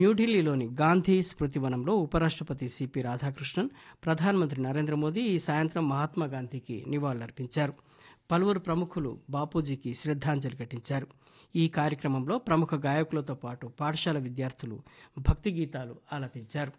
న్యూఢిల్లీలోని గాంధీ స్మృతివనంలో ఉపరాష్ట్రపతి సిపి రాధాకృష్ణన్ ప్రధానమంత్రి నరేంద్ర మోదీ ఈ సాయంత్రం మహాత్మా గాంధీకి నివాళులర్పించారు పలువురు ప్రముఖులు బాపూజీకి శ్రద్ధాంజలి ఘటించారు ఈ కార్యక్రమంలో ప్రముఖ గాయకులతో పాటు పాఠశాల విద్యార్థులు భక్తి గీతాలు ఆలపించారు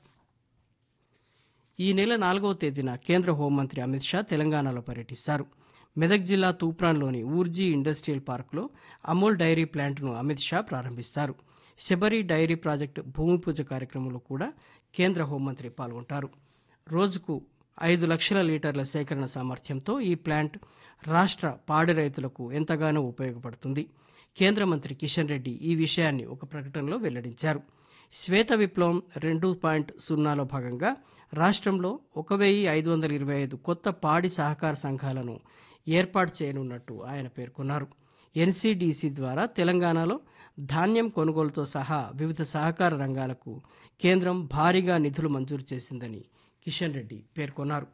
ఈ నెల నాలుగవ తేదీన కేంద్ర హోంమంత్రి అమిత్ షా తెలంగాణలో పర్యటిస్తారు మెదక్ జిల్లా తూప్రాన్లోని ఊర్జీ ఇండస్ట్రియల్ పార్కులో అమూల్ డైరీ ప్లాంట్ను అమిత్ షా ప్రారంభిస్తారు శబరి డైరీ ప్రాజెక్టు భూమి పూజ కార్యక్రమంలో కూడా కేంద్ర హోంమంత్రి పాల్గొంటారు రోజుకు ఐదు లక్షల లీటర్ల సేకరణ సామర్థ్యంతో ఈ ప్లాంట్ రాష్ట్ర పాడి రైతులకు ఎంతగానో ఉపయోగపడుతుంది కేంద్ర మంత్రి కిషన్ రెడ్డి ఈ విషయాన్ని ఒక ప్రకటనలో వెల్లడించారు శ్వేత విప్లవం రెండు పాయింట్ సున్నాలో భాగంగా రాష్ట్రంలో ఒక వెయ్యి ఐదు వందల ఇరవై ఐదు కొత్త పాడి సహకార సంఘాలను ఏర్పాటు చేయనున్నట్టు ఆయన పేర్కొన్నారు ఎన్సీడీసీ ద్వారా తెలంగాణలో ధాన్యం కొనుగోలుతో సహా వివిధ సహకార రంగాలకు కేంద్రం భారీగా నిధులు మంజూరు చేసిందని కిషన్ రెడ్డి పేర్కొన్నారు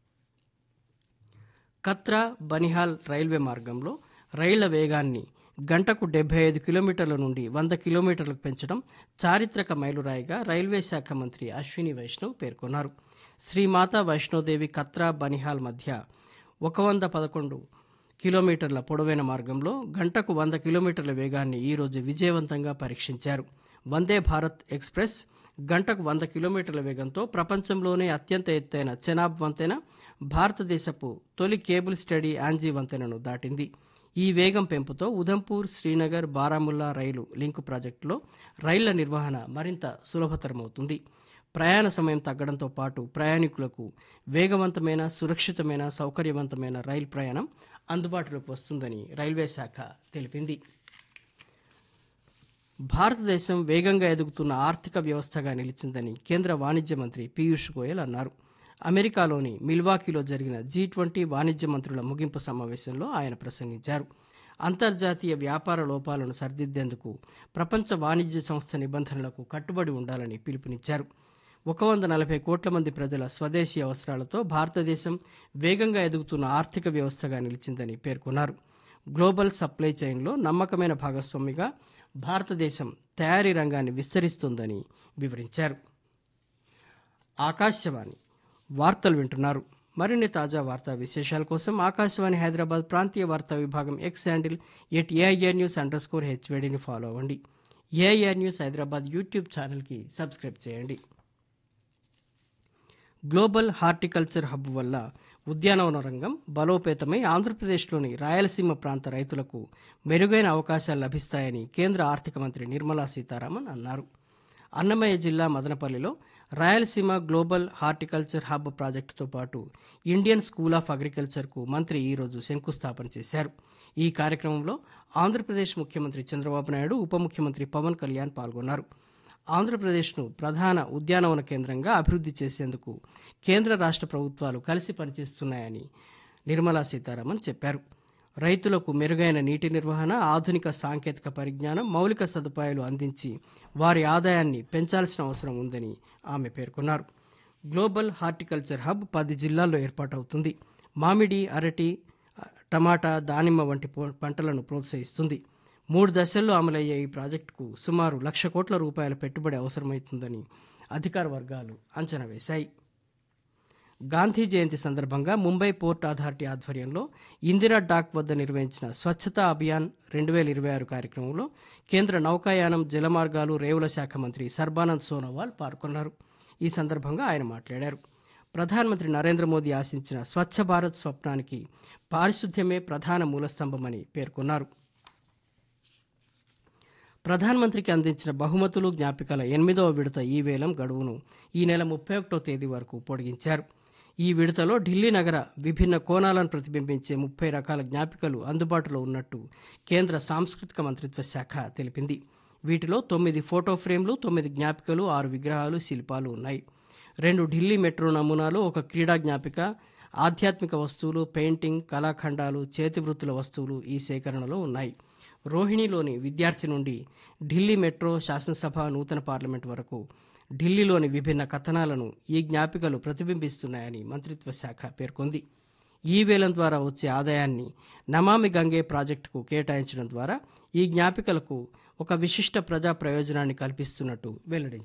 కత్రా బనిహాల్ రైల్వే మార్గంలో రైళ్ల వేగాన్ని గంటకు డెబ్బై ఐదు కిలోమీటర్ల నుండి వంద కిలోమీటర్లకు పెంచడం చారిత్రక మైలురాయిగా రైల్వే శాఖ మంత్రి అశ్విని వైష్ణవ్ పేర్కొన్నారు శ్రీమాతా వైష్ణోదేవి కత్రా బనిహాల్ మధ్య ఒక వంద పదకొండు కిలోమీటర్ల పొడవైన మార్గంలో గంటకు వంద కిలోమీటర్ల వేగాన్ని ఈరోజు విజయవంతంగా పరీక్షించారు వందే భారత్ ఎక్స్ప్రెస్ గంటకు వంద కిలోమీటర్ల వేగంతో ప్రపంచంలోనే అత్యంత ఎత్తైన చెనాబ్ వంతెన భారతదేశపు తొలి కేబుల్ స్టడీ యాంజీ వంతెనను దాటింది ఈ వేగం పెంపుతో ఉధంపూర్ శ్రీనగర్ బారాముల్లా రైలు లింకు ప్రాజెక్టులో రైళ్ల నిర్వహణ మరింత సులభతరమవుతుంది ప్రయాణ సమయం తగ్గడంతో పాటు ప్రయాణికులకు వేగవంతమైన సురక్షితమైన సౌకర్యవంతమైన రైలు ప్రయాణం అందుబాటులోకి వస్తుందని రైల్వే శాఖ తెలిపింది భారతదేశం వేగంగా ఎదుగుతున్న ఆర్థిక వ్యవస్థగా నిలిచిందని కేంద్ర వాణిజ్య మంత్రి పీయూష్ గోయల్ అన్నారు అమెరికాలోని మిల్వాకీలో జరిగిన జీ ట్వంటీ వాణిజ్య మంత్రుల ముగింపు సమావేశంలో ఆయన ప్రసంగించారు అంతర్జాతీయ వ్యాపార లోపాలను సరిదిద్దేందుకు ప్రపంచ వాణిజ్య సంస్థ నిబంధనలకు కట్టుబడి ఉండాలని పిలుపునిచ్చారు ఒక వంద నలభై కోట్ల మంది ప్రజల స్వదేశీ అవసరాలతో భారతదేశం వేగంగా ఎదుగుతున్న ఆర్థిక వ్యవస్థగా నిలిచిందని పేర్కొన్నారు గ్లోబల్ సప్లై చైన్లో నమ్మకమైన భాగస్వామిగా భారతదేశం తయారీ రంగాన్ని విస్తరిస్తుందని వివరించారు ఆకాశవాణి వార్తలు వింటున్నారు మరిన్ని తాజా వార్తా విశేషాల కోసం ఆకాశవాణి హైదరాబాద్ ప్రాంతీయ వార్తా విభాగం X handle at A I R news under score హెచ్వేడిని ఫాలో అవ్వండి ఏఐఆర్ న్యూస్ హైదరాబాద్ యూట్యూబ్ ఛానల్కి సబ్స్క్రైబ్ చేయండి గ్లోబల్ హార్టికల్చర్ హబ్ వల్ల ఉద్యానవన రంగం బలోపేతమై ఆంధ్రప్రదేశ్లోని రాయలసీమ ప్రాంత రైతులకు మెరుగైన అవకాశాలు లభిస్తాయని కేంద్ర ఆర్థిక మంత్రి నిర్మలా సీతారామన్ అన్నారు అన్నమయ్య జిల్లా మదనపల్లిలో రాయలసీమ గ్లోబల్ హార్టికల్చర్ హబ్ ప్రాజెక్టుతో పాటు ఇండియన్ స్కూల్ ఆఫ్ అగ్రికల్చర్కు మంత్రి ఈరోజు శంకుస్థాపన చేశారు ఈ కార్యక్రమంలో ఆంధ్రప్రదేశ్ ముఖ్యమంత్రి చంద్రబాబు నాయుడు ఉప ముఖ్యమంత్రి పవన్ కళ్యాణ్ పాల్గొన్నారు ఆంధ్రప్రదేశ్ను ప్రధాన ఉద్యానవన కేంద్రంగా అభివృద్ధి చేసేందుకు కేంద్ర రాష్ట్ర ప్రభుత్వాలు కలిసి పనిచేస్తున్నాయని నిర్మలా సీతారామన్ చెప్పారు రైతులకు మెరుగైన నీటి నిర్వహణ ఆధునిక సాంకేతిక పరిజ్ఞానం మౌలిక సదుపాయాలు అందించి వారి ఆదాయాన్ని పెంచాల్సిన అవసరం ఉందని ఆమె పేర్కొన్నారు గ్లోబల్ హార్టికల్చర్ హబ్ పది జిల్లాల్లో ఏర్పాటవుతుంది మామిడి అరటి టమాటా దానిమ్మ వంటి పంటలను ప్రోత్సహిస్తుంది మూడు దశల్లో అమలయ్యే ఈ ప్రాజెక్టుకు సుమారు లక్ష కోట్ల రూపాయల పెట్టుబడి అవసరమవుతుందని అధికార వర్గాలు అంచనా వేశాయి గాంధీ జయంతి సందర్భంగా ముంబై పోర్ట్ అథారిటీ ఆధ్వర్యంలో ఇందిరా డాక్ వద్ద నిర్వహించిన స్వచ్ఛతా అభియాన్ రెండు వేల ఇరవై ఆరు కార్యక్రమంలో కేంద్ర నౌకాయానం జలమార్గాలు రేవుల శాఖ మంత్రి సర్బానంద్ సోనోవాల్ పాల్గొన్నారు ఈ సందర్భంగా ఆయన మాట్లాడారు ప్రధానమంత్రి నరేంద్ర మోదీ ఆశించిన స్వచ్ఛ భారత్ స్వప్నానికి పారిశుద్ధ్యమే ప్రధాన మూలస్తంభమని పేర్కొన్నారు ప్రధానమంత్రికి అందించిన బహుమతులు జ్ఞాపికల ఎనిమిదవ విడత ఈ వేలం గడువును ఈ నెల ముప్పై ఒకటో తేదీ వరకు పొడిగించారు ఈ విడతలో ఢిల్లీ నగర విభిన్న కోణాలను ప్రతిబింబించే ముప్పై రకాల జ్ఞాపికలు అందుబాటులో ఉన్నట్టు కేంద్ర సాంస్కృతిక మంత్రిత్వ శాఖ తెలిపింది వీటిలో తొమ్మిది ఫోటో ఫ్రేమ్లు తొమ్మిది జ్ఞాపికలు ఆరు విగ్రహాలు శిల్పాలు ఉన్నాయి రెండు ఢిల్లీ మెట్రో నమూనాలు ఒక క్రీడా జ్ఞాపిక ఆధ్యాత్మిక వస్తువులు పెయింటింగ్ కళాఖండాలు చేతివృత్తుల వస్తువులు ఈ సేకరణలో ఉన్నాయి రోహిణిలోని విద్యార్థి నుండి ఢిల్లీ మెట్రో శాసనసభ నూతన పార్లమెంట్ వరకు ఢిల్లీలోని విభిన్న కథనాలను ఈ జ్ఞాపికలు ప్రతిబింబిస్తున్నాయని మంత్రిత్వ శాఖ పేర్కొంది ఈ వేలం ద్వారా వచ్చే ఆదాయాన్ని నమామి గంగే ప్రాజెక్టుకు కేటాయించడం ద్వారా ఈ జ్ఞాపికలకు ఒక విశిష్ట ప్రజా ప్రయోజనాన్ని కల్పిస్తున్నట్టు వెల్లడించారు